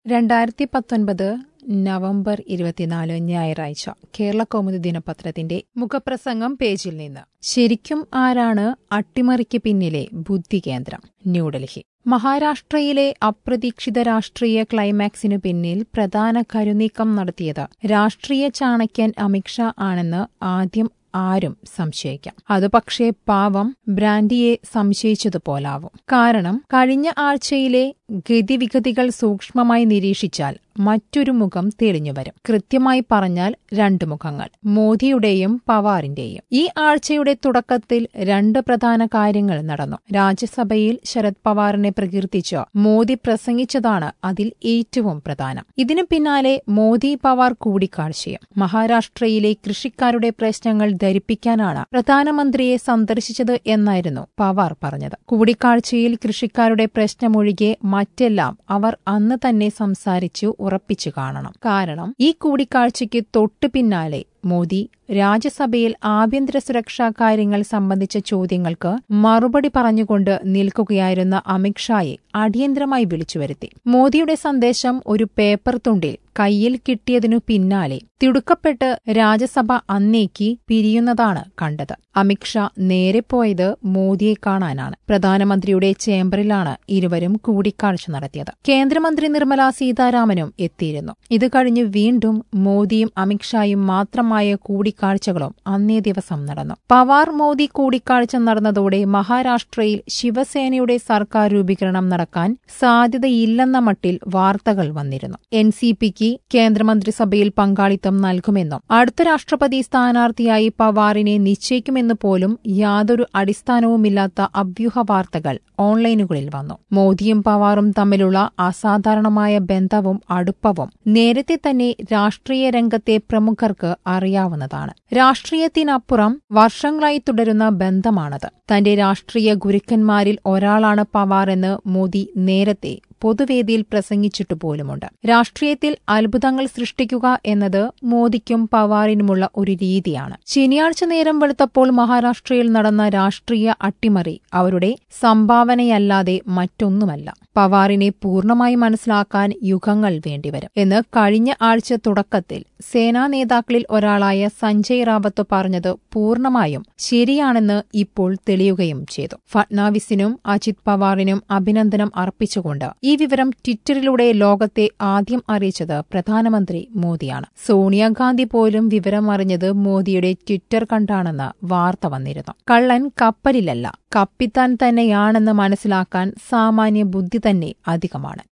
രണ്ടായിരത്തി പത്തൊൻപത് നവംബർ ഇരുപത്തിനാല് ഞായറാഴ്ച കേരളകൗമുദി ദിനപത്രത്തിന്റെ മുഖപ്രസംഗം പേജിൽ നിന്ന് ശരിക്കും ആരാണ് അട്ടിമറിക്ക് പിന്നിലെ ബുദ്ധികേന്ദ്രം ന്യൂഡൽഹി മഹാരാഷ്ട്രയിലെ അപ്രതീക്ഷിത രാഷ്ട്രീയ ക്ലൈമാക്സിനു പിന്നിൽ പ്രധാന കരുനീക്കം നടത്തിയത് രാഷ്ട്രീയ ചാണക്യൻ അമിത്ഷാ ആണെന്ന് ആദ്യം ആരും സംശയിക്കാം അത് പക്ഷേ പാവം ബ്രാൻഡിയെ സംശയിച്ചതുപോലാവും കാരണം കഴിഞ്ഞ ആഴ്ചയിലെ ഗതിവിഗതികൾ സൂക്ഷ്മമായി നിരീക്ഷിച്ചാൽ മറ്റൊരു മുഖം തെളിഞ്ഞുവരും കൃത്യമായി പറഞ്ഞാൽ രണ്ട് മുഖങ്ങൾ മോദിയുടെയും പവാറിന്റെയും ഈ ആഴ്ചയുടെ തുടക്കത്തിൽ രണ്ട് പ്രധാന കാര്യങ്ങൾ നടന്നു രാജ്യസഭയിൽ ശരത് പവാറിനെ പ്രകീർത്തിച്ച് മോദി പ്രസംഗിച്ചതാണ് അതിൽ ഏറ്റവും പ്രധാനം ഇതിനു പിന്നാലെ മോദി പവാർ കൂടിക്കാഴ്ചയും മഹാരാഷ്ട്രയിലെ കൃഷിക്കാരുടെ പ്രശ്നങ്ങൾ ധരിപ്പിക്കാനാണ് പ്രധാനമന്ത്രിയെ സന്ദർശിച്ചത് എന്നായിരുന്നു പവാർ പറഞ്ഞത് കൂടിക്കാഴ്ചയിൽ കൃഷിക്കാരുടെ പ്രശ്നമൊഴികെ മറ്റെല്ലാം അവർ അന്ന് തന്നെ സംസാരിച്ചു ഉറപ്പിച്ചു കാണണം കാരണം ഈ കൂടിക്കാഴ്ചയ്ക്ക് തൊട്ടു പിന്നാലെ മോദി രാജ്യസഭയിൽ ആഭ്യന്തര സുരക്ഷാ കാര്യങ്ങൾ സംബന്ധിച്ച ചോദ്യങ്ങൾക്ക് മറുപടി പറഞ്ഞുകൊണ്ട് നിൽക്കുകയായിരുന്ന അമിത്ഷായെ അടിയന്തരമായി വിളിച്ചുവരുത്തി മോദിയുടെ സന്ദേശം ഒരു പേപ്പർ തുണ്ടിൽ കയ്യിൽ കിട്ടിയതിനു പിന്നാലെ തിടുക്കപ്പെട്ട് രാജ്യസഭ അന്നേക്ക് പിരിയുന്നതാണ് കണ്ടത് അമിത്ഷാ നേരെ പോയത് മോദിയെ കാണാനാണ് പ്രധാനമന്ത്രിയുടെ ചേംബറിലാണ് ഇരുവരും കൂടിക്കാഴ്ച നടത്തിയത് കേന്ദ്രമന്ത്രി നിർമ്മല സീതാരാമനും എത്തിയിരുന്നു ഇത് കഴിഞ്ഞ് വീണ്ടും മോദിയും അമിത്ഷായും മാത്രമായ കൂടിക്കാഴ്ചകളും അന്നേ ദിവസം നടന്നു പവാർ മോദി കൂടിക്കാഴ്ച നടന്നതോടെ മഹാരാഷ്ട്രയിൽ ശിവസേനയുടെ സർക്കാർ രൂപീകരണം നടക്കാൻ സാധ്യതയില്ലെന്ന മട്ടിൽ വാർത്തകൾ വന്നിരുന്നു എൻ സി പിക്ക് കേന്ദ്രമന്ത്രിസഭയിൽ പങ്കാളിത്തം നൽകുമെന്നും അടുത്ത രാഷ്ട്രപതി സ്ഥാനാർത്ഥിയായി പവാറിനെ നിശ്ചയിക്കുമെന്ന് പോലും യാതൊരു അടിസ്ഥാനവുമില്ലാത്ത അഭ്യൂഹ വാർത്തകൾ ഓൺലൈനുകളിൽ വന്നു മോദിയും പവാറും തമ്മിലുള്ള അസാധാരണമായ ബന്ധവും അടുപ്പവും നേരത്തെ തന്നെ രാഷ്ട്രീയ രംഗത്തെ പ്രമുഖർക്ക് അറിയാവുന്നതാണ് രാഷ്ട്രീയത്തിനപ്പുറം വർഷങ്ങളായി തുടരുന്ന ബന്ധമാണത് തന്റെ രാഷ്ട്രീയ ഗുരുക്കന്മാരിൽ ഒരാളാണ് പവാറെന്ന് മോദി നേരത്തെ പൊതുവേദിയിൽ പ്രസംഗിച്ചിട്ടു പോലുമുണ്ട് രാഷ്ട്രീയത്തിൽ അത്ഭുതങ്ങൾ സൃഷ്ടിക്കുക എന്നത് മോദിക്കും പവാറിനുമുള്ള ഒരു രീതിയാണ് ശനിയാഴ്ച നേരം വെളുത്തപ്പോൾ മഹാരാഷ്ട്രയിൽ നടന്ന രാഷ്ട്രീയ അട്ടിമറി അവരുടെ സംഭാവനയല്ലാതെ മറ്റൊന്നുമല്ല പവാറിനെ പൂർണ്ണമായി മനസ്സിലാക്കാൻ യുഗങ്ങൾ വേണ്ടിവരും എന്ന് കഴിഞ്ഞ ആഴ്ച തുടക്കത്തിൽ സേനാ നേതാക്കളിൽ ഒരാളായ സഞ്ജയ് റാവത്ത് പറഞ്ഞത് പൂർണ്ണമായും ശരിയാണെന്ന് ഇപ്പോൾ തെളിയുകയും ചെയ്തു ഫട്നാവിസിനും അജിത് പവാറിനും അഭിനന്ദനം അർപ്പിച്ചുകൊണ്ട് ഈ വിവരം ട്വിറ്ററിലൂടെ ലോകത്തെ ആദ്യം അറിയിച്ചത് പ്രധാനമന്ത്രി മോദിയാണ് സോണിയാഗാന്ധി പോലും വിവരം അറിഞ്ഞത് മോദിയുടെ ട്വിറ്റർ കണ്ടാണെന്ന് വാർത്ത വന്നിരുന്നു കള്ളൻ കപ്പലിലല്ല കപ്പിത്താൻ തന്നെയാണെന്ന് മനസ്സിലാക്കാൻ സാമാന്യ ബുദ്ധി തന്നെ അധികമാണ്